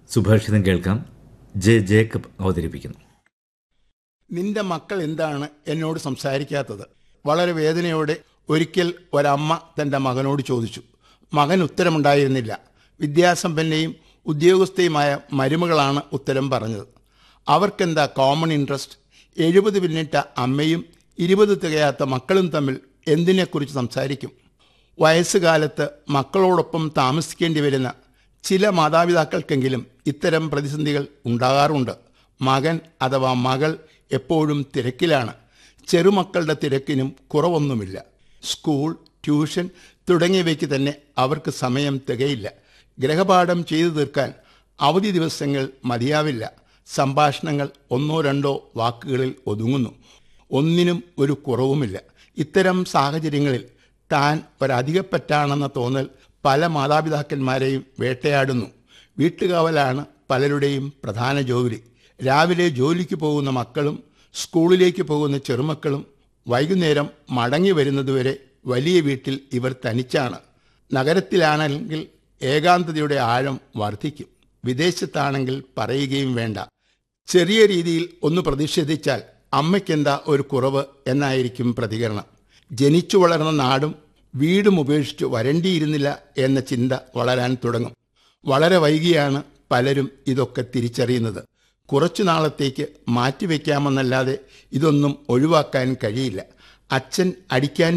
സുഭാഷിതം കേൾക്കാം J Jacob അവതരിപ്പിക്കുന്നു നിന്റെ മക്കൾ എന്താണ് എന്നോട് സംസാരിക്കാത്തത് വളരെ വേദനയോടെ ഒരിക്കൽ ഒരമ്മ തൻ്റെ മകനോട് ചോദിച്ചു മകൻ ഉത്തരമുണ്ടായിരുന്നില്ല വിദ്യാസമ്പന്നയും ഉദ്യോഗസ്ഥയുമായ മരുമകളാണ് ഉത്തരം പറഞ്ഞത് അവർക്കെന്താ കോമൺ ഇൻട്രസ്റ്റ് എഴുപത് പിന്നിട്ട അമ്മയും ഇരുപത് തികയാത്ത മക്കളും തമ്മിൽ എന്തിനെക്കുറിച്ച് സംസാരിക്കും വയസ്സുകാലത്ത് മക്കളോടൊപ്പം താമസിക്കേണ്ടി വരുന്ന ചില മാതാപിതാക്കൾക്കെങ്കിലും ഇത്തരം പ്രതിസന്ധികൾ ഉണ്ടാകാറുണ്ട് മകൻ അഥവാ മകൾ എപ്പോഴും തിരക്കിലാണ് ചെറുമക്കളുടെ തിരക്കിനും കുറവൊന്നുമില്ല സ്കൂൾ ട്യൂഷൻ തുടങ്ങിയവയ്ക്ക് തന്നെ അവർക്ക് സമയം തികയില്ല ഗ്രഹപാഠം ചെയ്തു തീർക്കാൻ അവധി ദിവസങ്ങൾ മതിയാവില്ല സംഭാഷണങ്ങൾ ഒന്നോ രണ്ടോ വാക്കുകളിൽ ഒതുങ്ങുന്നു ഒന്നിനും ഒരു കുറവുമില്ല ഇത്തരം സാഹചര്യങ്ങളിൽ താൻ ഒരധികപ്പറ്റാണെന്ന തോന്നൽ പല മാതാപിതാക്കന്മാരെയും വേട്ടയാടുന്നു വീട്ടുകാവലാണ് പലരുടെയും പ്രധാന ജോലി രാവിലെ ജോലിക്ക് പോകുന്ന മക്കളും സ്കൂളിലേക്ക് പോകുന്ന ചെറുമക്കളും വൈകുന്നേരം മടങ്ങി വരുന്നതുവരെ വലിയ വീട്ടിൽ ഇവർ തനിച്ചാണ് നഗരത്തിലാണെങ്കിൽ ഏകാന്തതയുടെ ആഴം വർദ്ധിക്കും വിദേശത്താണെങ്കിൽ പറയുകയും വേണ്ട ചെറിയ രീതിയിൽ ഒന്ന് പ്രതിഷേധിച്ചാൽ അമ്മയ്ക്കെന്താ ഒരു കുറവ് എന്നായിരിക്കും പ്രതികരണം ജനിച്ചു വളർന്ന നാടും വീടും ഉപേക്ഷിച്ച് വരണ്ടിയിരുന്നില്ല എന്ന ചിന്ത വളരാൻ തുടങ്ങും വളരെ വൈകിയാണ് പലരും ഇതൊക്കെ തിരിച്ചറിയുന്നത് കുറച്ചു നാളത്തേക്ക് മാറ്റിവെക്കാമെന്നല്ലാതെ ഇതൊന്നും ഒഴിവാക്കാൻ കഴിയില്ല അച്ഛൻ അടിക്കാൻ